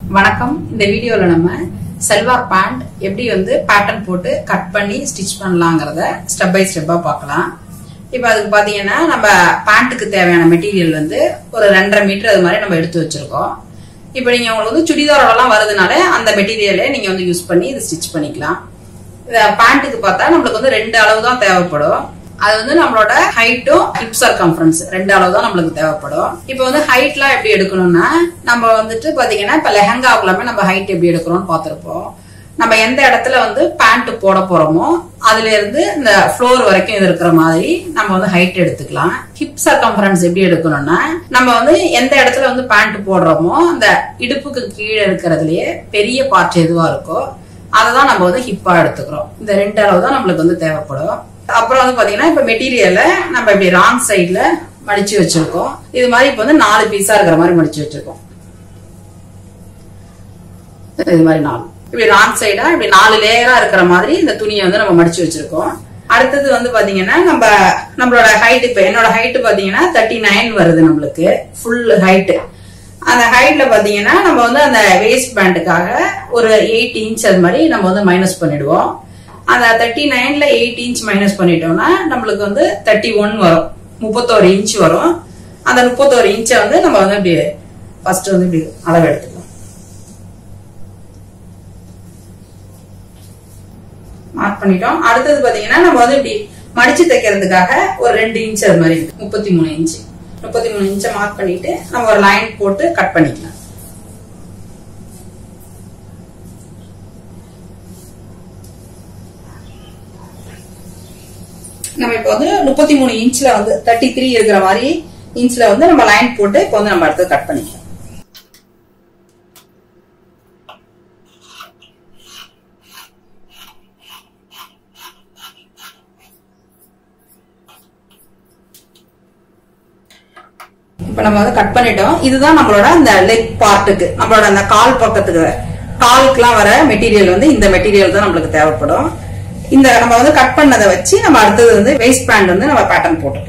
வணக்கம் இந்த வீடியோல நம்ம செல்வார் பேண்ட் எப்படி வந்து பேட்டர்ன் போட்டு கட் பண்ணி ஸ்டிச் பண்ணலாங்கிறத ஸ்டெப் பை ஸ்டெப்பா பார்க்கலாம் இப்போ அதுக்கு பாத்தீங்கன்னா நம்ம பேண்ட்டுக்கு தேவையான மெட்டீரியல் வந்து ஒரு ரெண்டரை மீட்டர் அது மாதிரி நம்ம எடுத்து வச்சிருக்கோம் இப்போ நீங்க உங்களுக்கு வந்து சுடிதாரோடலாம் வருதுனால அந்த மெட்டீரியலை நீங்க வந்து யூஸ் பண்ணி இது ஸ்டிச் பண்ணிக்கலாம் பேண்ட்டுக்கு பார்த்தா நம்மளுக்கு வந்து ரெண்டு அளவு தான் தேவைப்படும் அது வந்து நம்மளோட ஹைட்டும் ஹிப் சர்க்கம்ஃபரன்ஸ் ரெண்டு அளவு தான் நம்மளுக்கு தேவைப்படும் இப்போ வந்து ஹைட்லாம் எப்படி எடுக்கணும்னா நம்ம வந்துட்டு பாத்தீங்கன்னா இப்ப லெஹங்காவுக்குலாமே நம்ம ஹைட் எப்படி எடுக்கிறோம்னு பார்த்திருப்போம் நம்ம எந்த இடத்துல வந்து பேண்ட் போட போறோமோ அதுல இருந்து இந்த ஃப்ளோர் வரைக்கும் இது இருக்கிற மாதிரி நம்ம வந்து ஹைட் எடுத்துக்கலாம் ஹிப் சர்க்கம்ஃபரன்ஸ் எப்படி எடுக்கணும்னா நம்ம வந்து எந்த இடத்துல வந்து பேண்ட் போடுறோமோ அந்த இடுப்புக்கு கீழே இருக்கிறதுலயே பெரிய பார்ட் எதுவா இருக்கோ அதை தான் நம்ம வந்து ஹிப்பா எடுத்துக்கிறோம் இந்த ரெண்டு அளவு தான் நம்மளுக்கு வந்து தேவைப்படும் அப்புறம் வந்து பாத்தீங்கன்னா இப்ப மெட்டீரியல நம்ம இப்படி ராங் சைட்ல மடிச்சு வச்சிருக்கோம் இது மாதிரி இப்ப வந்து நாலு பீஸா இருக்கிற மாதிரி மடிச்சு வச்சிருக்கோம் இது மாதிரி நாலு இப்படி ராங் சைடா இப்படி நாலு லேயரா இருக்கிற மாதிரி இந்த துணியை வந்து நம்ம மடிச்சு வச்சிருக்கோம் அடுத்தது வந்து பாத்தீங்கன்னா நம்ம நம்மளோட ஹைட் இப்ப என்னோட ஹைட் பாத்தீங்கன்னா தேர்ட்டி நைன் வருது நம்மளுக்கு ஃபுல் ஹைட் அந்த ஹைட்ல பாத்தீங்கன்னா நம்ம வந்து அந்த வேஸ்ட் பேண்டுக்காக ஒரு எயிட் இன்ச் அது மாதிரி நம்ம வந்து மைனஸ் பண்ணிடுவோம் அந்த தேர்ட்டி நைன்ல எயிட் இன்ச் மைனஸ் பண்ணிட்டோம்னா நம்மளுக்கு வந்து தேர்ட்டி ஒன் வரும் முப்பத்தோரு இன்ச் வரும் அந்த முப்பத்தோரு இன்ச்சை வந்து நம்ம வந்து இப்படி ஃபர்ஸ்ட் வந்து இப்படி அளவு எடுத்துக்கலாம் மார்க் பண்ணிட்டோம் அடுத்தது பாத்தீங்கன்னா நம்ம வந்து இப்படி மடிச்சு தைக்கிறதுக்காக ஒரு ரெண்டு இன்ச் அது மாதிரி இருக்கு முப்பத்தி மூணு இன்ச் முப்பத்தி மூணு இன்ச்சை மார்க் பண்ணிட்டு நம்ம ஒரு லைன் போட்டு கட் பண்ணிக்கலாம் நம்ம இப்போ வந்து முப்பத்தி மூணு இன்ச்ல வந்து தேர்ட்டி த்ரீ இருக்கிற மாதிரி இன்ச்ல வந்து நம்ம லைன் போட்டு இப்போ வந்து நம்ம அடுத்து கட் பண்ணிக்கலாம் இப்ப நம்ம வந்து கட் பண்ணிட்டோம் இதுதான் நம்மளோட அந்த லெக் பார்ட்டுக்கு நம்மளோட அந்த கால் பக்கத்துக்கு காலுக்குலாம் வர மெட்டீரியல் வந்து இந்த மெட்டீரியல் தான் நம்மளுக்கு தேவைப்படும் இந்த நம்ம வந்து கட் பண்ணதை வச்சு நம்ம அடுத்தது வந்து வேஸ்ட் பேண்ட் வந்து நம்ம பேட்டர்ன் போட்டுக்கலாம்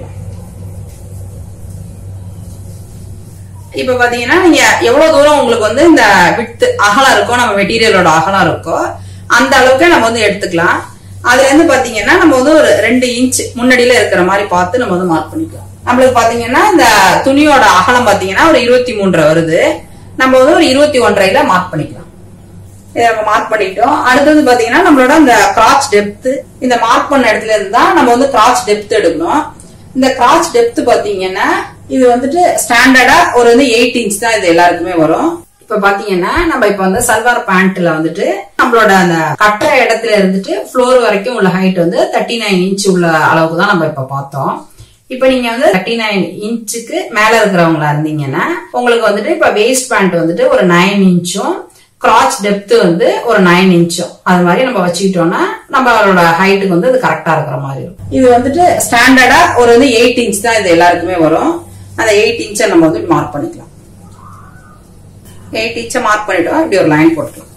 இப்ப பாத்தீங்கன்னா நீங்க எவ்வளவு தூரம் உங்களுக்கு வந்து இந்த விட்டு அகலம் இருக்கோ நம்ம மெட்டீரியலோட அகலம் இருக்கோ அந்த அளவுக்கு நம்ம வந்து எடுத்துக்கலாம் அதுல இருந்து பாத்தீங்கன்னா நம்ம வந்து ஒரு ரெண்டு இன்ச் முன்னாடியில இருக்கிற மாதிரி பார்த்து நம்ம வந்து மார்க் பண்ணிக்கலாம் நம்மளுக்கு பாத்தீங்கன்னா இந்த துணியோட அகலம் பாத்தீங்கன்னா ஒரு இருபத்தி மூன்றரை வருது நம்ம வந்து ஒரு இருபத்தி ஒன்றரைல மார்க் பண்ணிக்கலாம் இதை நம்ம மார்க் பண்ணிட்டோம் அடுத்தது பாத்தீங்கன்னா நம்மளோட இந்த கிராச் டெப்த் இந்த மார்க் பண்ண இடத்துல இருந்து தான் நம்ம வந்து கிராச் டெப்த் எடுக்கணும் இந்த கிராச் டெப்த் பாத்தீங்கன்னா இது வந்துட்டு ஸ்டாண்டர்டா ஒரு வந்து எயிட் இன்ச் தான் இது எல்லாருக்குமே வரும் இப்ப பாத்தீங்கன்னா நம்ம இப்ப வந்து சல்வார் பேண்ட்ல வந்துட்டு நம்மளோட அந்த கட்டுற இடத்துல இருந்துட்டு ஃப்ளோர் வரைக்கும் உள்ள ஹைட் வந்து தேர்ட்டி நைன் இன்ச் உள்ள அளவுக்கு தான் நம்ம இப்ப பார்த்தோம் இப்ப நீங்க வந்து தேர்ட்டி நைன் இன்ச்சுக்கு மேல இருக்கிறவங்களா இருந்தீங்கன்னா உங்களுக்கு வந்துட்டு இப்ப வேஸ்ட் பேண்ட் வந்துட்டு ஒரு நைன் இன்ச்சும் கிராச் டெப்த் வந்து ஒரு நைன் இன்ச்சும் அது மாதிரி நம்ம வச்சுக்கிட்டோம்னா நம்மளோட ஹைட்டுக்கு வந்து அது கரெக்டா இருக்கிற மாதிரி இருக்கும் இது வந்துட்டு ஸ்டாண்டர்டா ஒரு வந்து எயிட் இன்ச் தான் இது எல்லாருக்குமே வரும் அந்த எயிட் இன்ச்சை நம்ம வந்து மார்க் பண்ணிக்கலாம் எயிட் இன்ச்சை மார்க் பண்ணிட்டோம் இப்படி ஒரு லைன் போட்டுக்கலாம்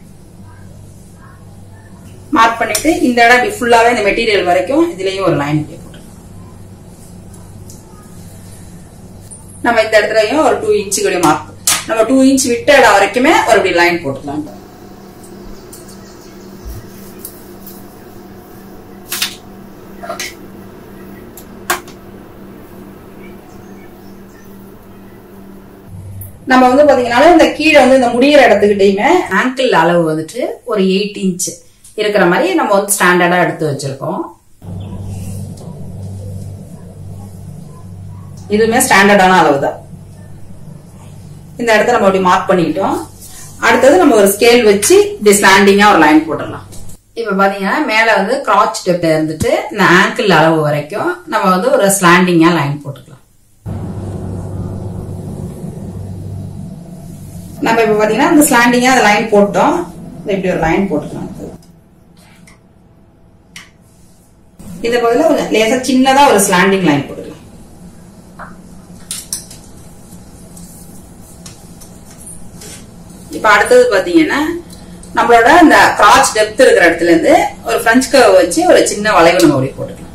மார்க் பண்ணிட்டு இந்த இடம் இப்படி ஃபுல்லாவே இந்த மெட்டீரியல் வரைக்கும் இதுலயும் ஒரு லைன் இப்படி போட்டுக்கலாம் நம்ம இந்த இடத்துலயும் ஒரு டூ இன்ச்சுக்குடைய மார்க் நம்ம டூ இன்ச் விட்ட இடம் வரைக்குமே ஒரு இப்படி லைன் போட்டுக்கலாம் நம்ம வந்து பாத்தீங்கன்னா இந்த கீழே வந்து இந்த முடியிற இடத்துக்கிட்டையுமே ஆங்கிள் அளவு வந்துட்டு ஒரு எயிட் இன்ச் இருக்கிற மாதிரி நம்ம வந்து ஸ்டாண்டர்டா எடுத்து வச்சிருக்கோம் இதுவுமே ஸ்டாண்டர்டான அளவு தான் இந்த இடத்த நம்ம அப்படி மார்க் பண்ணிக்கிட்டோம் அடுத்தது நம்ம ஒரு ஸ்கேல் வச்சு இப்படி ஸ்லாண்டிங்கா ஒரு லைன் போட்டுடலாம் இப்ப பாத்தீங்கன்னா மேல வந்து கிராச் ஸ்டெப்ல இருந்துட்டு இந்த ஆங்கிள் அளவு வரைக்கும் நம்ம வந்து ஒரு ஸ்லாண்டிங்கா லைன் போட்டுக்கலாம் நம்ம இப்ப பாத்தீங்கன்னா இந்த ஸ்லாண்டிங்கா அந்த லைன் போட்டோம் இப்படி ஒரு லைன் போட்டுக்கலாம் இந்த பகுதியில் கொஞ்சம் லேசா சின்னதா ஒரு ஸ்லாண்டிங் லைன் போட்டுக்கலாம் இப்ப அடுத்தது பாத்தீங்கன்னா நம்மளோட இந்த கிராச் டெப்த் இருக்கிற இடத்துல இருந்து ஒரு பிரெஞ்ச் கர்வ் வச்சு ஒரு சின்ன வளைவு நம்ம அப்படி போட்டுக்கலாம்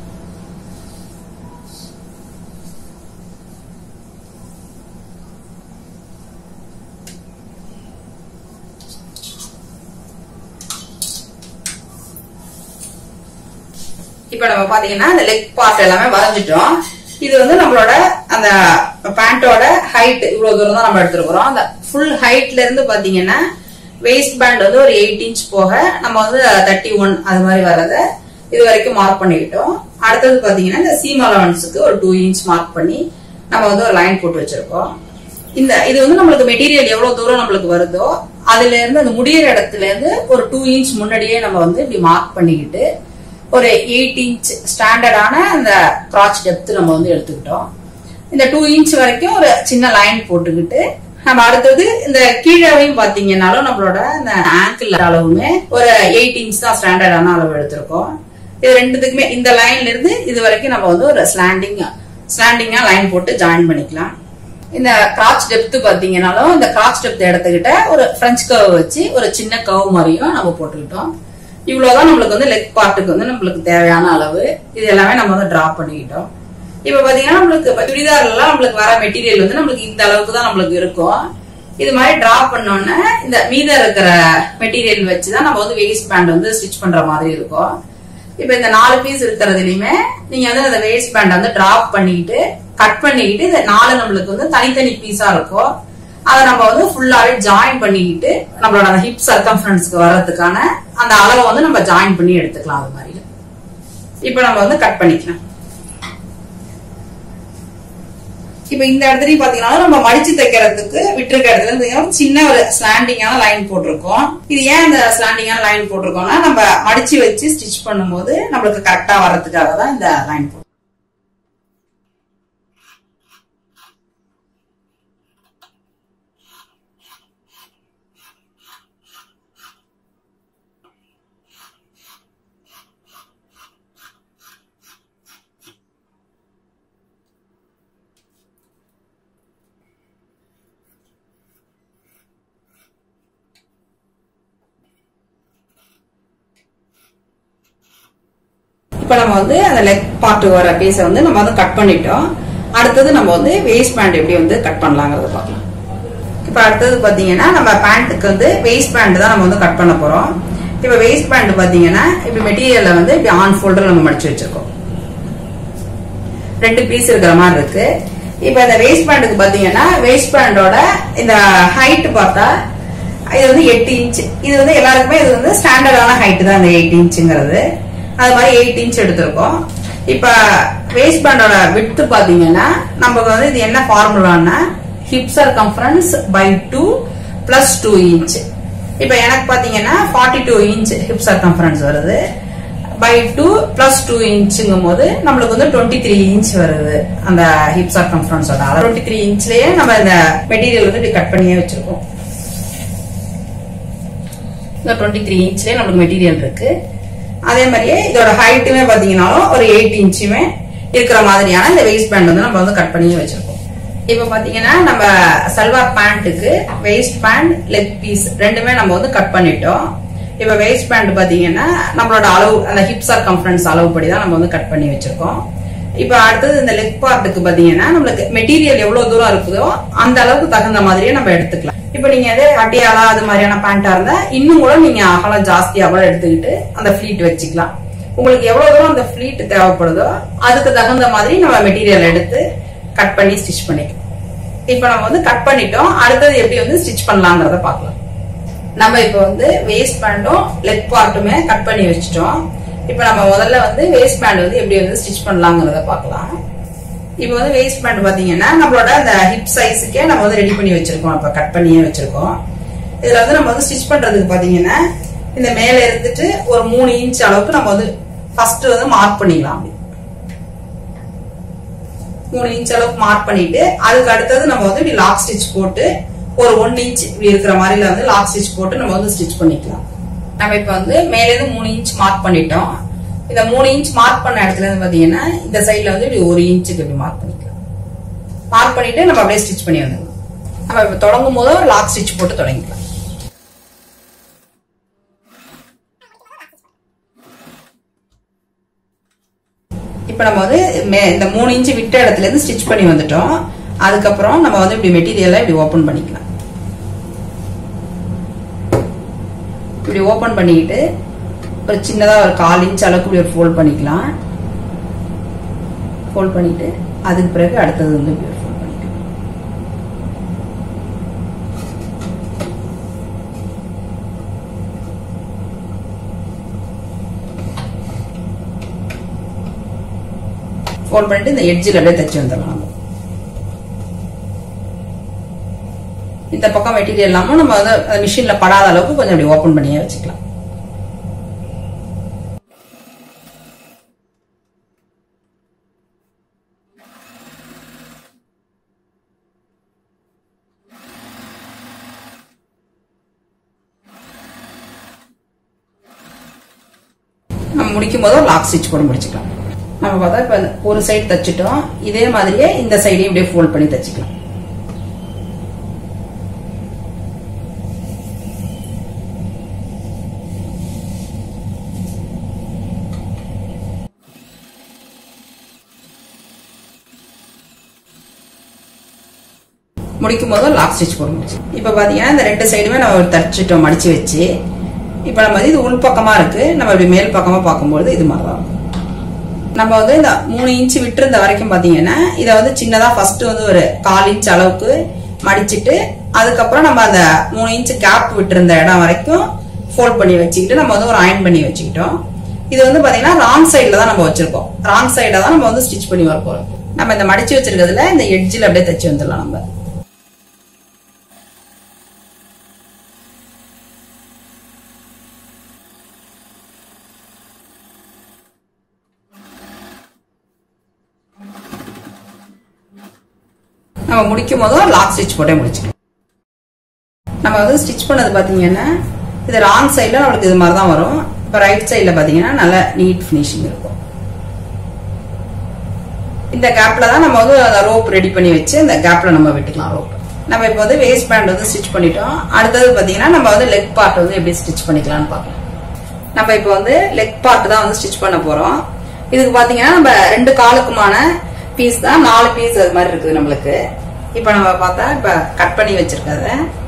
இப்ப நம்ம பாத்தீங்கன்னா இந்த லெக் பார்ட் எல்லாமே வரைஞ்சிட்டோம் இது வந்து நம்மளோட அந்த பேண்டோட ஹைட் இவ்வளவு தூரம் தான் நம்ம எடுத்துருக்கிறோம் அந்த ஃபுல் ஹைட்ல இருந்து பாத்தீங்கன்னா வேஸ்ட் பேண்ட் வந்து ஒரு எயிட் இன்ச் போக நம்ம வந்து தேர்ட்டி ஒன் அது மாதிரி வர்றத இது வரைக்கும் மார்க் பண்ணிக்கிட்டோம் அடுத்தது பாத்தீங்கன்னா இந்த சீம் அலவன்ஸுக்கு ஒரு டூ இன்ச் மார்க் பண்ணி நம்ம வந்து ஒரு லைன் போட்டு வச்சிருக்கோம் இந்த இது வந்து நம்மளுக்கு மெட்டீரியல் எவ்வளவு தூரம் நம்மளுக்கு வருதோ அதுல இருந்து அந்த முடியிற இடத்துல இருந்து ஒரு டூ இன்ச் முன்னாடியே நம்ம வந்து இப்படி மார்க் பண்ணிக்கிட்டு ஒரு எயிட் இன்ச் ஸ்டாண்டர்டான அந்த கிராச் டெப்த் நம்ம வந்து எடுத்துக்கிட்டோம் இந்த டூ இன்ச் வரைக்கும் ஒரு சின்ன லைன் போட்டுக்கிட்டு நம்ம அடுத்தது இந்த கீழவையும் பாத்தீங்கன்னாலும் நம்மளோட இந்த ஆங்கிள் அளவுமே ஒரு எயிட் இன்ச் தான் ஸ்டாண்டர்டான அளவு எடுத்திருக்கோம் இது ரெண்டுத்துக்குமே இந்த லைன்ல இருந்து இது வரைக்கும் நம்ம வந்து ஒரு ஸ்லாண்டிங் ஸ்லாண்டிங்கா லைன் போட்டு ஜாயின் பண்ணிக்கலாம் இந்த கிராச் டெப்த் பாத்தீங்கன்னாலும் இந்த கிராச் டெப்த் எடுத்துக்கிட்ட ஒரு பிரெஞ்ச் கர்வ் வச்சு ஒரு சின்ன கர்வ் மாதிரியும் நம்ம போட்டுக்கிட்டோம் இவ்வளவுதான் நம்மளுக்கு வந்து லெக் பார்ட்டுக்கு வந்து நம்மளுக்கு தேவையான அளவு இது எல்லாமே நம்ம வந்து டிரா பண்ணிக்கிட்டோம் இப்ப பாத்தீங்கன்னா நம்மளுக்கு இப்ப சுடிதார்ல எல்லாம் நம்மளுக்கு வர மெட்டீரியல் வந்து நம்மளுக்கு இந்த அளவுக்கு தான் நம்மளுக்கு இருக்கும் இது மாதிரி டிரா பண்ணோன்னே இந்த மீதம் இருக்கிற மெட்டீரியல் வச்சுதான் நம்ம வந்து வேஸ்ட் பேண்ட் வந்து ஸ்டிச் பண்ற மாதிரி இருக்கும் இப்ப இந்த நாலு பீஸ் இருக்கிறதுலயுமே நீங்க வந்து அந்த வேஸ்ட் பேண்ட் வந்து டிராப் பண்ணிக்கிட்டு கட் பண்ணிக்கிட்டு இந்த நாலு நம்மளுக்கு வந்து தனித்தனி பீஸா இருக்கும் அதை நம்ம வந்து ஃபுல்லாவே ஜாயின் பண்ணிக்கிட்டு நம்மளோட அந்த ஹிப் சர்க்கம்ஃபரன்ஸ்க்கு வர்றதுக்கான அந்த அளவை வந்து நம்ம ஜாயின் பண்ணி எடுத்துக்கலாம் அது மாதிரி இப்ப நம்ம வந்து கட் பண்ணிக்கலாம் இப்ப இந்த இடத்துலயும் பாத்தீங்கன்னா நம்ம மடிச்சு தைக்கிறதுக்கு விட்டுருக்க இடத்துல இருந்து சின்ன ஒரு ஸ்லாண்டிங்கான லைன் போட்டிருக்கோம் இது ஏன் இந்த ஸ்லாண்டிங்கான லைன் போட்டிருக்கோம்னா நம்ம மடிச்சு வச்சு ஸ்டிச் பண்ணும்போது நம்மளுக்கு கரெக்டா வர்றதுக்காக தான் இந்த லைன் போட்டிருக்கோம் இப்ப நம்ம வந்து அந்த லெக் பார்ட் வர பீஸை வந்து நம்ம வந்து கட் பண்ணிட்டோம் அடுத்தது நம்ம வந்து வேஸ்ட் பேண்ட் எப்படி வந்து கட் பண்ணலாங்கிறத பார்க்கலாம் இப்ப அடுத்தது பாத்தீங்கன்னா நம்ம பேண்ட்டுக்கு வந்து வேஸ்ட் பேண்ட் தான் நம்ம வந்து கட் பண்ண போறோம் இப்ப வேஸ்ட் பேண்ட் பாத்தீங்கன்னா இப்ப மெட்டீரியல்ல வந்து இப்படி ஆன் ஃபோல்டர் நம்ம மடிச்சு வச்சிருக்கோம் ரெண்டு பீஸ் இருக்கிற மாதிரி இருக்கு இப்ப இந்த வேஸ்ட் பேண்டுக்கு பாத்தீங்கன்னா வேஸ்ட் பேண்டோட இந்த ஹைட் பார்த்தா இது வந்து எட்டு இன்ச் இது வந்து எல்லாருக்குமே இது வந்து ஸ்டாண்டர்டான ஹைட் தான் இந்த எயிட் இன்ச்சுங்கிறது அது மாதிரி எயிட் இன்ச் எடுத்திருக்கோம் இப்ப வேஸ்ட் பேண்டோட விட்த் பாத்தீங்கன்னா நமக்கு வந்து இது என்ன ஃபார்முலான்னா hip circumference by two plus two inch இப்ப எனக்கு பாத்தீங்கன்னா forty two inch hip circumference வருது பை டூ பிளஸ் டூ இன்ச்சுங்கும் போது நம்மளுக்கு வந்து டுவெண்ட்டி த்ரீ இன்ச் வருது அந்த ஹிப் சர்கம்ஃபரன்ஸோட டுவெண்ட்டி த்ரீ இன்ச்லயே நம்ம இந்த மெட்டீரியல் வந்து இப்படி கட் பண்ணியே வச்சிருக்கோம் இந்த டுவெண்ட்டி த்ரீ இன்ச்லயே நம்மளுக்கு மெட்டீரியல் இருக்கு அதே மாதிரியே இதோட ஹைட்டுமே பாத்தீங்கன்னாலும் ஒரு எயிட் இன்ச்சுமே இருக்கிற மாதிரியான இந்த வேஸ்ட் பேண்ட் வந்து நம்ம வந்து கட் பண்ணியே வச்சிருக்கோம் இப்ப பாத்தீங்கன்னா நம்ம சல்வார் பேண்ட்டுக்கு வேஸ்ட் பேண்ட் லெக் பீஸ் ரெண்டுமே நம்ம வந்து கட் பண்ணிட்டோம் இப்ப வேஸ்ட் பேண்ட் பாத்தீங்கன்னா நம்மளோட அளவு அந்த ஹிப் சர்கம்ஃபரன்ஸ் அளவுப்படி தான் நம்ம வந்து கட் பண்ணி வச்சிருக்கோம் இப்ப அடுத்தது இந்த லெக் பார்ட்டுக்கு பாத்தீங்கன்னா நம்மளுக்கு மெட்டீரியல் எவ்வளவு தூரம் இருக்குதோ அந்த அளவுக்கு தகுந்த மாதிரியே நம்ம எடுத்துக்கலாம் இப்ப நீங்க அதே பட்டியாலா அது மாதிரியான பேண்டா இருந்தா இன்னும் கூட நீங்க அகலம் ஜாஸ்தியா கூட எடுத்துக்கிட்டு அந்த ஃபிளீட் வச்சுக்கலாம் உங்களுக்கு எவ்வளவு தூரம் அந்த ஃபிளீட் தேவைப்படுதோ அதுக்கு தகுந்த மாதிரி நம்ம மெட்டீரியல் எடுத்து கட் பண்ணி ஸ்டிச் பண்ணிக்கலாம் இப்ப நம்ம வந்து கட் பண்ணிட்டோம் அடுத்தது எப்படி வந்து ஸ்டிச் பண்ணலாங்கிறத பார்க்கலாம் நம்ம இப்ப வந்து வேஸ்ட் பேண்டும் லெக் பார்ட்டுமே கட் பண்ணி வச்சுட்டோம் இப்ப நம்ம முதல்ல வந்து வேஸ்ட் பேண்ட் வந்து எப்படி வந்து ஸ்டிச் பண்ணலாங்கிறத பார்க்கலாம் இப்போ வந்து வேஸ்ட் பேண்ட் பாத்தீங்கன்னா நம்மளோட அந்த ஹிப் சைஸுக்கே நம்ம வந்து ரெடி பண்ணி வச்சிருக்கோம் இப்ப கட் பண்ணியே வச்சிருக்கோம் இதுல வந்து நம்ம வந்து ஸ்டிச் பண்றதுக்கு பாத்தீங்கன்னா இந்த மேல இருந்துட்டு ஒரு மூணு இன்ச் அளவுக்கு நம்ம வந்து ஃபர்ஸ்ட் வந்து மார்க் பண்ணிக்கலாம் அப்படி மூணு இன்ச் அளவுக்கு மார்க் பண்ணிட்டு அதுக்கு அடுத்தது நம்ம வந்து இப்படி லாக் ஸ்டிச் போட்டு ஒரு ஒன் இன்ச் இப்படி இருக்கிற மாதிரி வந்து லாக் ஸ்டிச் போட்டு நம்ம வந்து ஸ்டிச் பண்ணிக்கலாம் நம்ம இப்ப வந்து மேல இருந்து மூணு இன்ச் மார்க் பண்ணிட்டோம் இந்த மூணு இன்ச் மார்க் பண்ண இடத்துல இருந்து பாத்தீங்கன்னா இந்த சைட்ல வந்து இப்படி ஒரு இன்ச்சுக்கு இப்படி மார்க் பண்ணிக்கலாம் மார்க் பண்ணிட்டு நம்ம அப்படியே ஸ்டிச் பண்ணி வந்துடலாம் நம்ம இப்ப தொடங்கும் போது ஒரு லாக் ஸ்டிச் போட்டு தொடங்கிக்கலாம் இப்ப நம்ம வந்து மே- இந்த மூணு இன்ச் விட்ட இடத்துல இருந்து ஸ்டிச் பண்ணி வந்துட்டோம் அதுக்கப்புறம் நம்ம வந்து இப்படி மெட்டீரியலை இப்படி ஓபன் பண்ணிக்கலாம் இப்படி ஓபன் பண்ணிக்கிட்டு ஒரு சின்னதா ஒரு கால் இன்ச் அளவுக்கு இப்படி ஒரு ஃபோல்ட் பண்ணிக்கலாம் ஃபோல்ட் பண்ணிட்டு அதுக்கு பிறகு அடுத்தது வந்து இப்படி ஒரு ஃபோல்ட் பண்ணிக்கலாம் ஃபோல்ட் பண்ணிட்டு இந்த எட்ஜில் அப்படியே தைச்சு வந்துடலாம் நம்ம இந்த பக்கம் மெட்டீரியல் இல்லாமல் நம்ம வந்து மிஷின்ல படாத அளவுக்கு கொஞ்சம் அப்படி ஓப்பன் பண்ணியே வச்சுக்கலாம் நம்ம முடிக்கும் போது லாக் ஸ்டிச் போட முடிச்சுக்கலாம் நம்ம பார்த்தா இப்ப ஒரு சைடு தச்சுட்டோம் இதே மாதிரியே இந்த சைடையும் இப்படியே ஃபோல்ட் பண்ணி தச்சுக்கலாம் முடிக்கும் போது லாக் ஸ்டிச் போட முடிச்சு இப்ப பாத்தீங்கன்னா இந்த ரெண்டு சைடுமே நம்ம ஒரு தச்சுட்டோம் மடிச்சு வச்சு இப்ப நம்ம வந்து இது உள் பக்கமா இருக்கு நம்ம இப்படி மேல் பக்கமா பார்க்கும்போது இது மாதிரி தான் இருக்கும். நம்ம வந்து இந்த மூணு இன்ச் விட்டுருந்த வரைக்கும் பாத்தீங்கன்னா இதை வந்து சின்னதா ஃபர்ஸ்ட் வந்து ஒரு கால் இன்ச் அளவுக்கு மடிச்சிட்டு அதுக்கப்புறம் நம்ம அந்த மூணு இன்ச் கேப் விட்டுருந்த இடம் வரைக்கும் ஃபோல்ட் பண்ணி வச்சுக்கிட்டு நம்ம வந்து ஒரு அயன் பண்ணி வச்சுக்கிட்டோம் இது வந்து பாத்தீங்கன்னா ராங் சைடுல தான் நம்ம வச்சிருக்கோம் ராங் சைடுல தான் நம்ம வந்து ஸ்டிச் பண்ணி வர போறோம் நம்ம இந்த மடிச்சு வச்சிருக்கிறதுல இந்த எட்ஜில் அப்படியே தச்சு வந்துடலாம் நம்ம நம்ம முடிக்கும் போதும் லாக் ஸ்டிச் போட்டே முடிச்சுக்கலாம் நம்ம வந்து ஸ்டிச் பண்ணது பாத்தீங்கன்னா இது ராங் சைடுல நம்மளுக்கு இது மாதிரி தான் வரும் இப்போ ரைட் சைடுல பாத்தீங்கன்னா நல்ல நீட் ஃபினிஷிங் இருக்கும் இந்த கேப்ல தான் நம்ம வந்து அந்த ரோப் ரெடி பண்ணி வச்சு இந்த கேப்ல நம்ம விட்டுக்கலாம் ரோப் நம்ம இப்போ வந்து வேஸ்ட் பேண்ட் வந்து ஸ்டிச் பண்ணிட்டோம் அடுத்தது பாத்தீங்கன்னா நம்ம வந்து லெக் பார்ட் வந்து எப்படி ஸ்டிச் பண்ணிக்கலாம்னு பார்க்கலாம் நம்ம இப்போ வந்து லெக் பார்ட் தான் வந்து ஸ்டிச் பண்ண போறோம் இதுக்கு பாத்தீங்கன்னா நம்ம ரெண்டு காலுக்குமான பீஸ் தான் நாலு பீஸ் அது மாதிரி இருக்குது நம்மளுக்கு இப்போ நம்ம பார்த்தா இப்போ கட் பண்ணி வச்சிருக்கத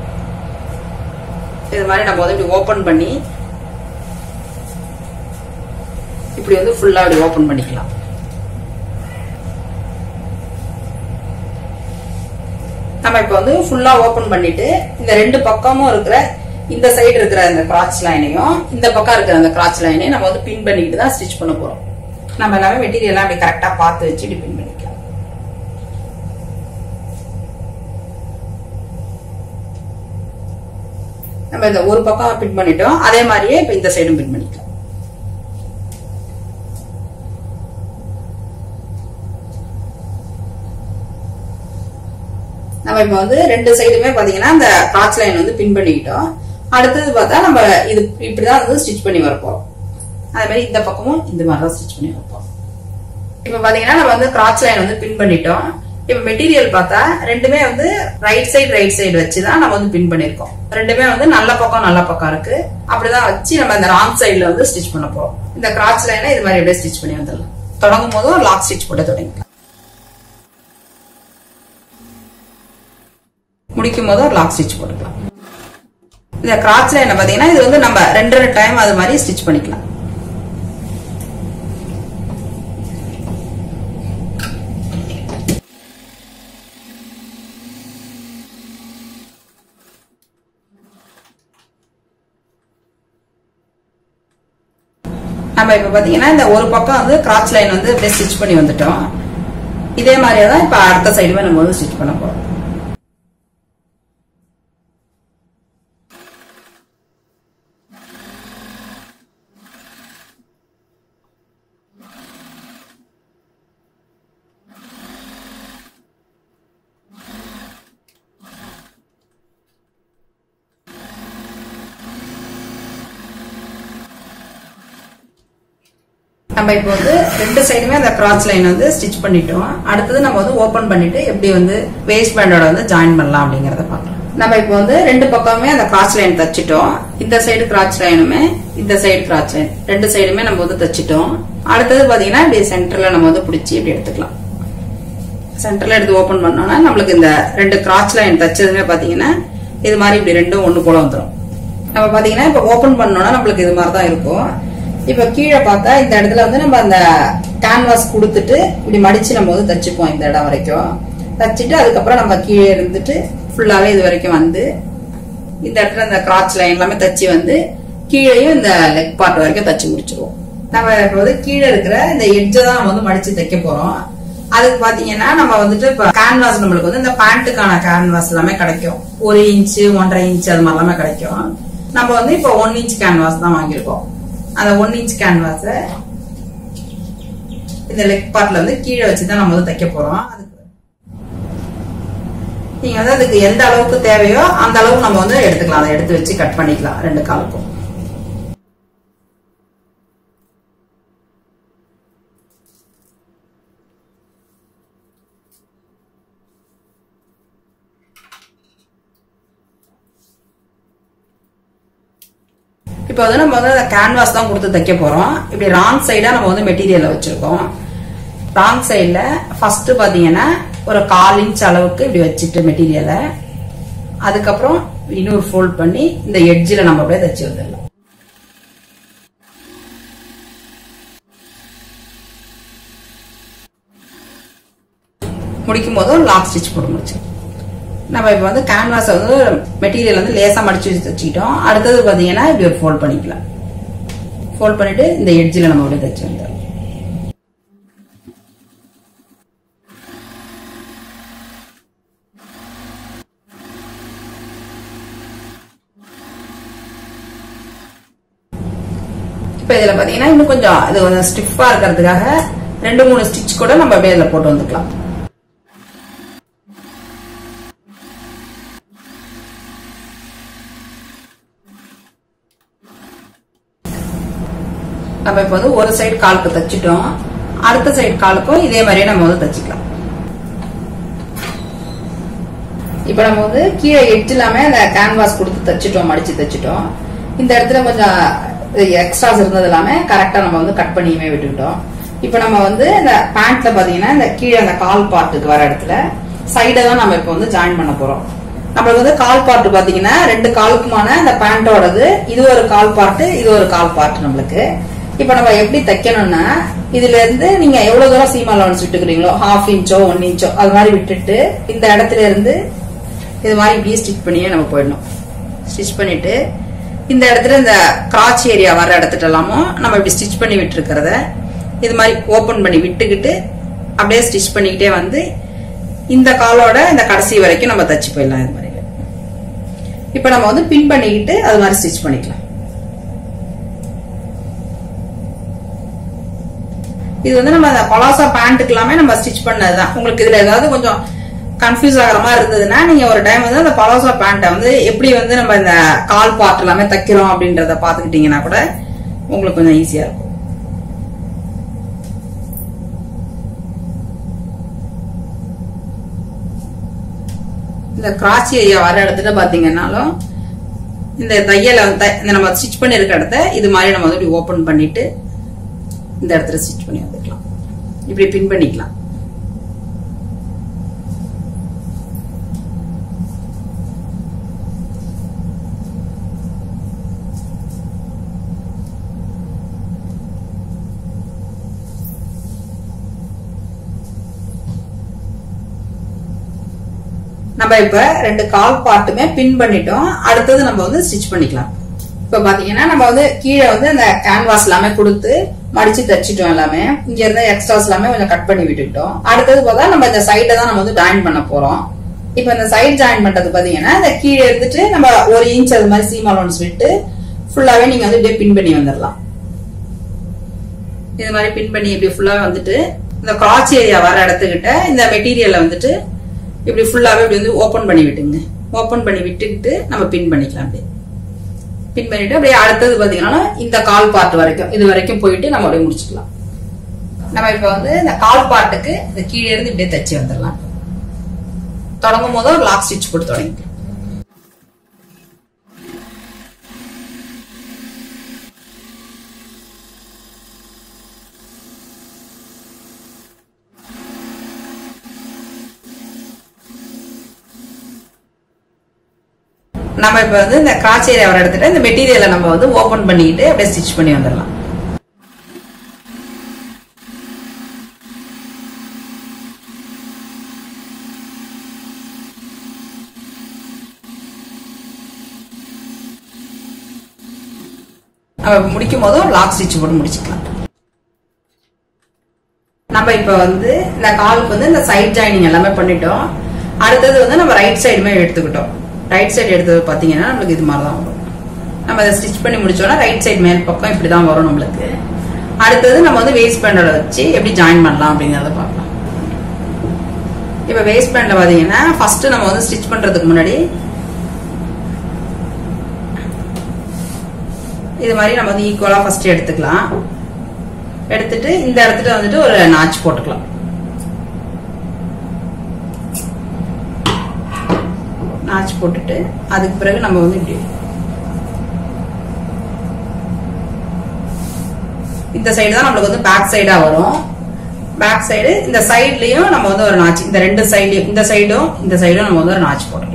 இது மாதிரி நம்ம வந்து இப்படி ஓபன் பண்ணி இப்படி வந்து ஃபுல்லா இப்படி ஓபன் பண்ணிக்கலாம் நம்ம இப்போ வந்து ஃபுல்லா ஓபன் பண்ணிட்டு இந்த ரெண்டு பக்கமும் இருக்கிற இந்த சைடு இருக்கிற இந்த கிராச் லைனையும் இந்த பக்கம் இருக்கிற அந்த கிராச் லைனையும் நம்ம வந்து பின் பண்ணிட்டு தான் ஸ்டிச் பண்ண போறோம் நம்ம எல்லாமே மெட்டீரியல் அப்படி கரெக்டா பார்த்து வச்சு இப்படி பின் பண்ணிக்கலாம் நம்ம இந்த ஒரு பக்கம் பின் பண்ணிட்டோம் அதே மாதிரியே இப்ப இந்த சைடும் பின் பண்ணிக்கலாம் நம்ம இப்ப வந்து ரெண்டு சைடுமே பாத்தீங்கன்னா இந்த கிராச் லைன் வந்து பின் பண்ணிக்கிட்டோம் அடுத்தது பார்த்தா நம்ம இது இப்படிதான் வந்து ஸ்டிச் பண்ணி வரப்போறோம் அதே மாதிரி இந்த பக்கமும் இந்த மாதிரி தான் ஸ்டிச் பண்ணி வைப்போம் இப்ப பாத்தீங்கன்னா நம்ம வந்து கிராச் லைன் வந்து பின் பண்ணிட்டோம் இப்ப மெட்டீரியல் பார்த்தா ரெண்டுமே வந்து ரைட் சைடு ரைட் சைடு வச்சுதான் நம்ம வந்து பின் பண்ணிருக்கோம் ரெண்டுமே வந்து நல்ல பக்கம் நல்ல பக்கம் இருக்கு அப்படிதான் வச்சு நம்ம இந்த ராங் சைடுல வந்து ஸ்டிச் பண்ண போறோம் இந்த கிராச் லைனை இது மாதிரி எப்படியே ஸ்டிச் பண்ணி வந்துடலாம் தொடங்கும் போதும் லாக் ஸ்டிச் போட்டு தொடங்கிக்கலாம் முடிக்கும் போதும் லாக் ஸ்டிச் போட்டுக்கலாம் இந்த கிராச் லைனை பாத்தீங்கன்னா இது வந்து நம்ம ரெண்டு ரெண்டு டைம் அது மாதிரி ஸ்டிச் பண்ணிக்கலாம் நம்ம இப்ப பாத்தீங்கன்னா இந்த ஒரு பக்கம் வந்து கிராச் லைன் வந்து அப்படியே ஸ்டிச் பண்ணி வந்துட்டோம் இதே மாதிரியே தான் இப்ப அடுத்த சைடுமே நம்ம வந்து ஸ்டிச் பண்ண போறோம் நம்ம இப்போ வந்து ரெண்டு சைடுமே அந்த கிராச் லைன் வந்து ஸ்டிச் பண்ணிட்டோம் அடுத்தது நம்ம வந்து ஓபன் பண்ணிட்டு எப்படி வந்து வேஸ்ட் பேண்டோட வந்து ஜாயின் பண்ணலாம் அப்படிங்கறத பார்க்கலாம் நம்ம இப்போ வந்து ரெண்டு பக்கமே அந்த கிராச் லைன் தச்சிட்டோம் இந்த சைடு கிராச் லைனுமே இந்த சைடு கிராச் லைன் ரெண்டு சைடுமே நம்ம வந்து தச்சிட்டோம் அடுத்தது பாத்தீங்கன்னா இப்படி சென்டர்ல நம்ம வந்து பிடிச்சி இப்படி எடுத்துக்கலாம் சென்டர்ல எடுத்து ஓபன் பண்ணோம்னா நம்மளுக்கு இந்த ரெண்டு கிராச் லைன் தச்சதுமே பாத்தீங்கன்னா இது மாதிரி இப்படி ரெண்டும் ஒண்ணு போல வந்துடும் நம்ம பாத்தீங்கன்னா இப்ப ஓபன் பண்ணோம்னா நம்மளுக்கு இது மாதிரி தான் இருக்கும் இப்ப கீழே பார்த்தா இந்த இடத்துல வந்து நம்ம அந்த கேன்வாஸ் கொடுத்துட்டு இப்படி மடிச்சு நம்ம வந்து தச்சுப்போம் இந்த இடம் வரைக்கும் தச்சுட்டு அதுக்கப்புறம் நம்ம கீழே இருந்துட்டு ஃபுல்லாவே இது வரைக்கும் வந்து இந்த இடத்துல இந்த கிராச் லைன் எல்லாமே தச்சு வந்து கீழேயும் இந்த லெக் பார்ட் வரைக்கும் தச்சு முடிச்சிருவோம் நம்ம இப்ப வந்து கீழே இருக்கிற இந்த எட்ஜை தான் நம்ம வந்து மடிச்சு தைக்க போறோம் அதுக்கு பாத்தீங்கன்னா நம்ம வந்துட்டு இப்ப கேன்வாஸ் நம்மளுக்கு வந்து இந்த பேண்ட்டுக்கான கேன்வாஸ் எல்லாமே கிடைக்கும் ஒரு இன்ச்சு ஒன்றரை இன்ச் அது மாதிரி எல்லாமே கிடைக்கும் நம்ம வந்து இப்ப ஒன் இன்ச் கேன்வாஸ் தான் வாங்கியிருக்கோம் அந்த ஒன் இன்ச் கேன்வாஸ இந்த லெக் பார்ட்ல வந்து கீழே வச்சுதான் நம்ம வந்து தைக்க போறோம் அதுக்கு நீங்க வந்து அதுக்கு எந்த அளவுக்கு தேவையோ அந்த அளவுக்கு நம்ம வந்து எடுத்துக்கலாம் அதை எடுத்து வச்சு கட் பண்ணிக்கலாம் ரெண்டு காலுக்கும் இப்போ வந்து நம்ம வந்து அந்த கேன்வாஸ் தான் கொடுத்து தைக்க போறோம் இப்படி ராங் சைடா நம்ம வந்து மெட்டீரியலை வச்சிருக்கோம் ராங் சைடுல ஃபர்ஸ்ட் பாத்தீங்கன்னா ஒரு கால் இன்ச் அளவுக்கு இப்படி வச்சுட்டு மெட்டீரியலை அதுக்கப்புறம் இன்னொரு ஃபோல்ட் பண்ணி இந்த எட்ஜில் நம்ம அப்படியே தைச்சு வந்துடலாம் முடிக்கும் போது ஒரு லாக் ஸ்டிச் போட்டு முடிச்சு நம்ம இப்போ வந்து கேன்வாஸை வந்து மெட்டீரியல் வந்து லேசாக மடிச்சு வச்சு தைச்சிக்கிட்டோம் அடுத்தது பார்த்தீங்கன்னா இப்படி ஒரு ஃபோல்ட் பண்ணிக்கலாம் ஃபோல்ட் பண்ணிட்டு இந்த எட்ஜில் நம்ம அப்படியே தைச்சு வந்துடலாம் இப்போ இதில் பார்த்தீங்கன்னா இன்னும் கொஞ்சம் இது கொஞ்சம் ஸ்டிஃபாக இருக்கிறதுக்காக ரெண்டு மூணு ஸ்டிச் கூட நம்ம அப்படியே இதில் போட்டு வந்துக்கலாம் நம்ம இப்போ வந்து ஒரு சைடு காலுக்கு தைச்சிட்டோம் அடுத்த சைடு காலுக்கும் இதே மாதிரியே நம்ம வந்து தைச்சிக்கலாம் இப்போ நம்ம வந்து கீழே எட்ஜ் இல்லாம அந்த கேன்வாஸ் கொடுத்து தைச்சிட்டோம் மடிச்சு தைச்சிட்டோம் இந்த இடத்துல கொஞ்சம் எக்ஸ்ட்ராஸ் இருந்தது எல்லாமே கரெக்டா நம்ம வந்து கட் பண்ணியுமே விட்டுக்கிட்டோம் இப்போ நம்ம வந்து இந்த பேண்ட்ல பாத்தீங்கன்னா இந்த கீழே அந்த கால் பார்ட்டுக்கு வர இடத்துல சைடை தான் நம்ம இப்போ வந்து ஜாயின் பண்ண போறோம் நம்மளுக்கு வந்து கால் பார்ட் பாத்தீங்கன்னா ரெண்டு காலுக்குமான அந்த பேண்டோடது இது ஒரு கால் பார்ட் இது ஒரு கால் பார்ட் நம்மளுக்கு இப்போ நம்ம எப்படி தைக்கணும்னா இதுல இருந்து நீங்க எவ்வளவு தூரம் சீமா அலவன்ஸ் விட்டுக்கிறீங்களோ ஹாஃப் இன்ச்சோ ஒன் இன்ச்சோ அது மாதிரி விட்டுட்டு இந்த இடத்துல இருந்து இது மாதிரி இப்படியே ஸ்டிச் பண்ணியே நம்ம போயிடணும் ஸ்டிச் பண்ணிட்டு இந்த இடத்துல இந்த கிராச் ஏரியா வர இடத்துல எல்லாமும் நம்ம இப்படி ஸ்டிச் பண்ணி விட்டுருக்கிறத இது மாதிரி ஓபன் பண்ணி விட்டுக்கிட்டு அப்படியே ஸ்டிச் பண்ணிக்கிட்டே வந்து இந்த காலோட இந்த கடைசி வரைக்கும் நம்ம தச்சு போயிடலாம் இது மாதிரி இப்போ நம்ம வந்து பின் பண்ணிக்கிட்டு அது மாதிரி ஸ்டிச் பண்ணிக்கலாம் இது வந்து நம்ம அந்த பலாசா பேண்ட்டுக்கு எல்லாமே நம்ம ஸ்டிச் பண்ணதுதான் உங்களுக்கு இதுல ஏதாவது கொஞ்சம் கன்ஃபியூஸ் ஆகிற மாதிரி இருந்ததுன்னா நீங்க ஒரு டைம் வந்து அந்த பலாசா பேண்ட்டை வந்து எப்படி வந்து நம்ம இந்த கால் பார்ட் எல்லாமே தைக்கிறோம் அப்படின்றத பாத்துக்கிட்டீங்கன்னா கூட உங்களுக்கு கொஞ்சம் ஈஸியா இருக்கும் இந்த கிராச் ஏரியா வர இடத்துல பாத்தீங்கன்னாலும் இந்த தையலை வந்து தை- இந்த நம்ம ஸ்டிச் பண்ணி இருக்க இடத்த இது மாதிரி நம்ம வந்து இப்படி ஓபன் பண்ணிட்டு இந்த இடத்துல ஸ்டிச் பண்ணி வந்துக்கலாம் இப்படி பின் பண்ணிக்கலாம் நம்ம இப்ப ரெண்டு கால் பார்ட்டுமே பின் பண்ணிட்டோம் அடுத்தது நம்ம வந்து ஸ்டிச் பண்ணிக்கலாம் இப்ப பாத்தீங்கன்னா நம்ம வந்து கீழே வந்து அந்த கேன்வாஸ் எல்லாமே கொடுத்து மடிச்சு தச்சிட்டோம் எல்லாமே இங்க இருந்த எக்ஸ்ட்ராஸ் எல்லாமே கொஞ்சம் கட் பண்ணி விட்டுக்கிட்டோம் அடுத்தது பார்த்தா நம்ம இந்த சைடை தான் நம்ம வந்து ஜாயின் பண்ண போறோம் இப்ப இந்த சைடு ஜாயின் பண்றது பாத்தீங்கன்னா இந்த கீழே எடுத்துட்டு நம்ம ஒரு இன்ச் அது மாதிரி சீம் அலோன்ஸ் விட்டு ஃபுல்லாவே நீங்க வந்து இப்படியே பின் பண்ணி வந்துடலாம் இது மாதிரி பின் பண்ணி இப்படி ஃபுல்லாவே வந்துட்டு இந்த கிராச் ஏரியா வர இடத்துக்கிட்ட இந்த மெட்டீரியலை வந்துட்டு இப்படி ஃபுல்லாவே இப்படி வந்து ஓபன் பண்ணி விட்டுங்க ஓபன் பண்ணி விட்டுக்கிட்டு நம்ம பின் பண்ணிக்கலாம் அப்படியே பின் பண்ணிட்டு அப்படியே அடுத்தது பாத்தீங்கன்னா இந்த கால் பார்ட் வரைக்கும் இது வரைக்கும் போயிட்டு நம்ம அப்படியே முடிச்சுக்கலாம் நம்ம இப்ப வந்து இந்த கால் பார்ட்டுக்கு இந்த கீழே இருந்து இப்படியே தச்சு வந்துடலாம் தொடங்கும் போது ஒரு லாக் ஸ்டிச் போட்டு தொடங்கிக்கலாம் நம்ம இப்ப வந்து இந்த கிராச் ஏரியா வர இடத்துல இந்த மெட்டீரியலை நம்ம வந்து ஓபன் பண்ணிக்கிட்டு அப்படியே ஸ்டிச் பண்ணி வந்துடலாம் நம்ம முடிக்கும் போதும் லாக் ஸ்டிச் போட்டு முடிச்சுக்கலாம் நம்ம இப்ப வந்து இந்த காலுக்கு வந்து இந்த சைட் ஜாயினிங் எல்லாமே பண்ணிட்டோம் அடுத்தது வந்து நம்ம ரைட் சைடுமே எடுத்துக்கிட்டோம் ரைட் சைடு எடுத்தது பாத்தீங்கன்னா நம்மளுக்கு இது மாதிரி தான் வரும் நம்ம அதை ஸ்டிச் பண்ணி முடிச்சோம்னா ரைட் சைடு மேல் பக்கம் இப்படி தான் வரும் நம்மளுக்கு அடுத்தது நம்ம வந்து வேஸ்ட் பேண்டோட வச்சு எப்படி ஜாயின் பண்ணலாம் அப்படிங்கறத பார்க்கலாம் இப்ப வேஸ்ட் பேண்ட்ல பாத்தீங்கன்னா ஃபர்ஸ்ட் நம்ம வந்து ஸ்டிச் பண்றதுக்கு முன்னாடி இது மாதிரி நம்ம வந்து ஈக்குவலா ஃபர்ஸ்ட் எடுத்துக்கலாம் எடுத்துட்டு இந்த இடத்துல வந்துட்டு ஒரு நாச் போட்டுக்கலாம் நாச் போட்டுட்டு அதுக்கு பிறகு நம்ம வந்து இப்படி இந்த சைடு தான் நம்மளுக்கு வந்து பேக் சைடா வரும் பேக் சைடு இந்த சைட்லயும் நம்ம வந்து ஒரு நாச் இந்த ரெண்டு சைட்லயும் இந்த சைடும் இந்த சைடும் நம்ம வந்து ஒரு நாச் போட்டுக்கலாம்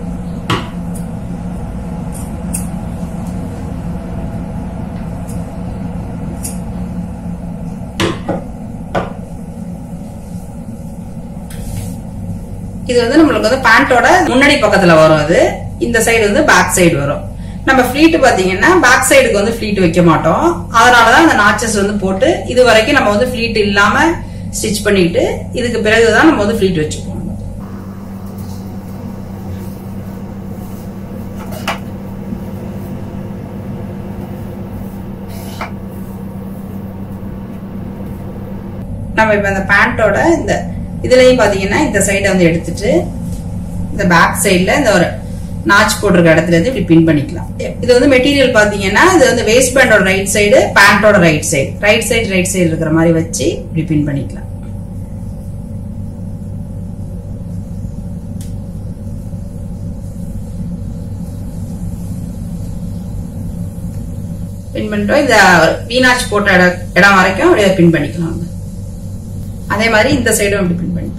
இது வந்து நம்மளுக்கு வந்து பேண்டோட முன்னாடி பக்கத்துல வரும் அது இந்த சைடு வந்து பேக் சைடு வரும் நம்ம ஃபிளீட் பாத்தீங்கன்னா பேக் சைடுக்கு வந்து ஃபிளீட் வைக்க மாட்டோம் அதனாலதான் அந்த நாச்சஸ் வந்து போட்டு இது வரைக்கும் நம்ம வந்து ஃபிளீட் இல்லாம ஸ்டிச் பண்ணிட்டு இதுக்கு பிறகுதான் நம்ம வந்து ஃபிளீட் வச்சுப்போம் நம்ம இப்ப இந்த பேண்டோட இந்த இதுலயும் பாத்தீங்கன்னா இந்த சைடை வந்து எடுத்துட்டு இந்த பேக் சைடுல இந்த ஒரு நாச் போட்டிருக்க இடத்துல இருந்து இப்படி பின் பண்ணிக்கலாம் இது வந்து மெட்டீரியல் பாத்தீங்கன்னா இது வந்து வேஸ்ட் பேண்டோட ரைட் சைடு பேண்டோட right side right side right side இருக்கிற மாதிரி வச்சு இப்படி பின் பண்ணிக்கலாம் பின் பண்ணிட்டோம் இந்த வீணாச் போட்ட இடம் இடம் வரைக்கும் அப்படியே பின் பண்ணிக்கலாம் வந்து. அதே மாதிரி இந்த சைடும் அப்படி பின் பண்ணி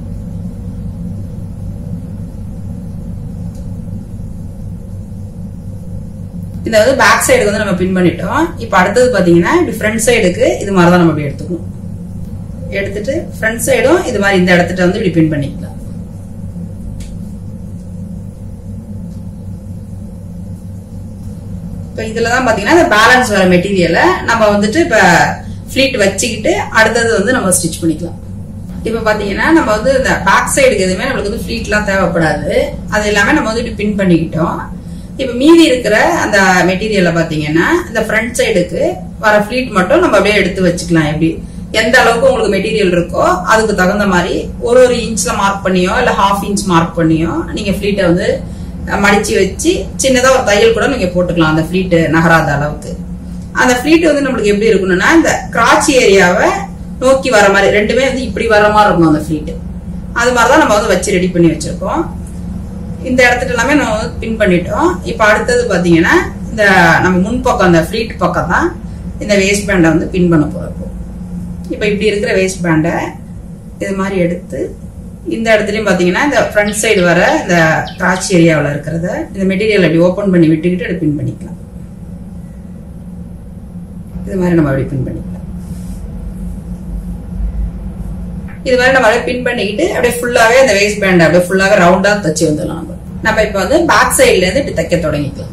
இந்த வந்து பேக் சைடுக்கு வந்து நம்ம பின் பண்ணிட்டோம் இப்போ அடுத்தது பாத்தீங்கன்னா இப்படி ஃப்ரண்ட் சைடுக்கு இது மாதிரி தான் நம்ம இப்படி எடுத்துக்கணும் எடுத்துட்டு ஃப்ரண்ட் சைடும் இது மாதிரி இந்த இடத்துல வந்து இப்படி பின் பண்ணிக்கலாம் இப்போ இதுல தான் பாத்தீங்கன்னா இந்த பேலன்ஸ் வர மெட்டீரியலை நம்ம வந்துட்டு இப்ப ஃபிளீட் வச்சுக்கிட்டு அடுத்தது வந்து நம்ம ஸ்டிச் பண்ணிக்கலாம் இப்ப பாத்தீங்கன்னா நம்ம வந்து இந்த பேக் சைடுக்கு எதுவுமே நம்மளுக்கு வந்து ஃபிளீட்லாம் தேவைப்படாது அது எல்லாமே நம்ம வந்து இப்படி பின் பண்ணிக்கிட்டோம் இப்ப மீதி இருக்கிற அந்த மெட்டீரியலை பாத்தீங்கன்னா இந்த ஃப்ரண்ட் சைடுக்கு வர ஃபிளீட் மட்டும் நம்ம அப்படியே எடுத்து வச்சுக்கலாம் எப்படி எந்த அளவுக்கு உங்களுக்கு மெட்டீரியல் இருக்கோ அதுக்கு தகுந்த மாதிரி ஒரு ஒரு இன்ச்ல மார்க் பண்ணியோ இல்ல ஹாஃப் இன்ச் மார்க் பண்ணியோ நீங்க ஃபிளீட்டை வந்து மடிச்சு வச்சு சின்னதா ஒரு தையல் கூட நீங்க போட்டுக்கலாம் அந்த ஃபிளீட் நகராத அளவுக்கு அந்த ஃபிளீட் வந்து நம்மளுக்கு எப்படி இருக்கணும்னா இந்த கிராச் ஏரியாவை நோக்கி வர மாதிரி ரெண்டுமே வந்து இப்படி வர மாதிரி இருக்கும் அந்த ஃபிளீட் அது மாதிரிதான் நம்ம வந்து வச்சு ரெடி பண்ணி வச்சிருக்கோம் இந்த இடத்துல எல்லாமே நம்ம வந்து பின் பண்ணிட்டோம் இப்போ அடுத்தது பாத்தீங்கன்னா இந்த நம்ம முன்பக்கம் அந்த ஃபிளீட் பக்கம் தான் இந்த வேஸ்ட் பேண்டை வந்து பின் பண்ண போறோம் இப்போ இப்படி இருக்கிற வேஸ்ட் பேண்டை இது மாதிரி எடுத்து இந்த இடத்துலயும் பாத்தீங்கன்னா இந்த ஃப்ரண்ட் சைடு வர இந்த கிராச் ஏரியாவில் இருக்கிறத இந்த மெட்டீரியல் அப்படி ஓபன் பண்ணி விட்டுக்கிட்டு அப்படி பின் பண்ணிக்கலாம் இது மாதிரி நம்ம அப்படி பின் பண்ணிக்கலாம் இது மாதிரி நம்ம அப்படியே பின் பண்ணிக்கிட்டு அப்படியே ஃபுல்லாவே அந்த வேஸ்ட் பேண்ட் அப்படியே ஃபுல்லாவே ரவுண்டா தச்சு வந்துடலாம் நம்ம நம்ம இப்ப வந்து பேக் சைடுல இருந்து இப்படி தைக்க தொடங்கிக்கலாம்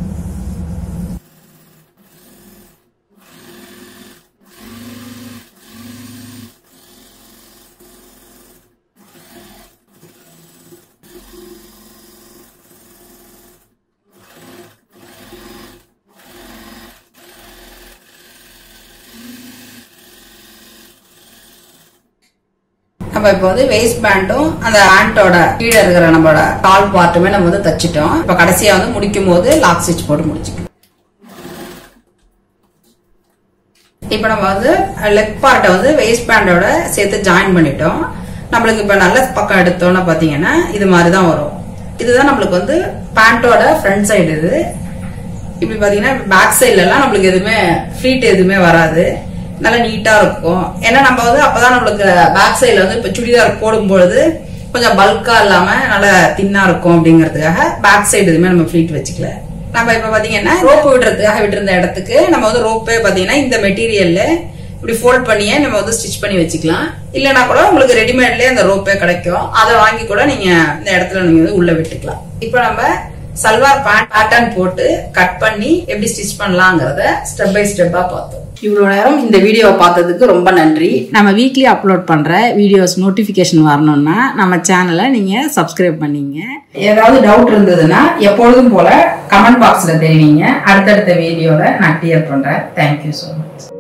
நம்ம இப்போ வந்து வேஸ்ட் பேண்டும் அந்த பேண்டோட கீழே இருக்கிற நம்மளோட கால் பார்ட்டுமே நம்ம வந்து தச்சிட்டோம் இப்போ கடைசியா வந்து முடிக்கும் போது லாக் ஸ்டிச் போட்டு முடிச்சுக்கணும் இப்போ நம்ம வந்து லெக் பார்ட்டை வந்து வேஸ்ட் பேண்டோட சேர்த்து ஜாயின் பண்ணிட்டோம் நம்மளுக்கு இப்போ நல்ல பக்கம் எடுத்தோம்னா பாத்தீங்கன்னா இது மாதிரி தான் வரும் இதுதான் நம்மளுக்கு வந்து பேண்டோட ஃப்ரண்ட் சைடு இது இப்படி பாத்தீங்கன்னா பேக் சைடுல எல்லாம் நம்மளுக்கு எதுவுமே ஃபிளீட் எதுவுமே வராது நல்லா நீட்டா இருக்கும் ஏன்னா நம்ம வந்து அப்பதான் நம்மளுக்கு பேக் சைடுல வந்து இப்ப சுடிதார் போடும் பொழுது கொஞ்சம் பல்கா இல்லாம நல்லா தின்னா இருக்கும் அப்படிங்கறதுக்காக பேக் சைடு எதுவுமே நம்ம ஃபிளீட் வச்சுக்கல நம்ம இப்ப பாத்தீங்கன்னா ரோப் விடுறதுக்காக விட்டுருந்த இடத்துக்கு நம்ம வந்து ரோப்பே பாத்தீங்கன்னா இந்த மெட்டீரியல்ல இப்படி ஃபோல்ட் பண்ணியே நம்ம வந்து ஸ்டிச் பண்ணி வச்சுக்கலாம் இல்லைன்னா கூட உங்களுக்கு ரெடிமேட்லயே அந்த ரோப்பே கிடைக்கும் அதை வாங்கி கூட நீங்க இந்த இடத்துல நீங்க வந்து உள்ள விட்டுக்கலாம் இப்போ நம்ம சல்வார் பேண்ட் பேட்டர்ன் போட்டு கட் பண்ணி எப்படி ஸ்டிச் பண்ணலாங்கிறத ஸ்டெப் பை ஸ்டெப்பா பார்த்தோம் இவ்வளோ நேரம் இந்த வீடியோவை பார்த்ததுக்கு ரொம்ப நன்றி நம்ம வீக்லி அப்லோட் பண்ணுற வீடியோஸ் நோட்டிஃபிகேஷன் வரணும்னா நம்ம சேனலை நீங்கள் சப்ஸ்கிரைப் பண்ணிங்க ஏதாவது டவுட் இருந்ததுன்னா எப்பொழுதும் போல கமெண்ட் பாக்ஸில் தெரிவிங்க அடுத்தடுத்த வீடியோவில் நான் கிளியர் பண்ணுறேன் தேங்க்யூ ஸோ மச்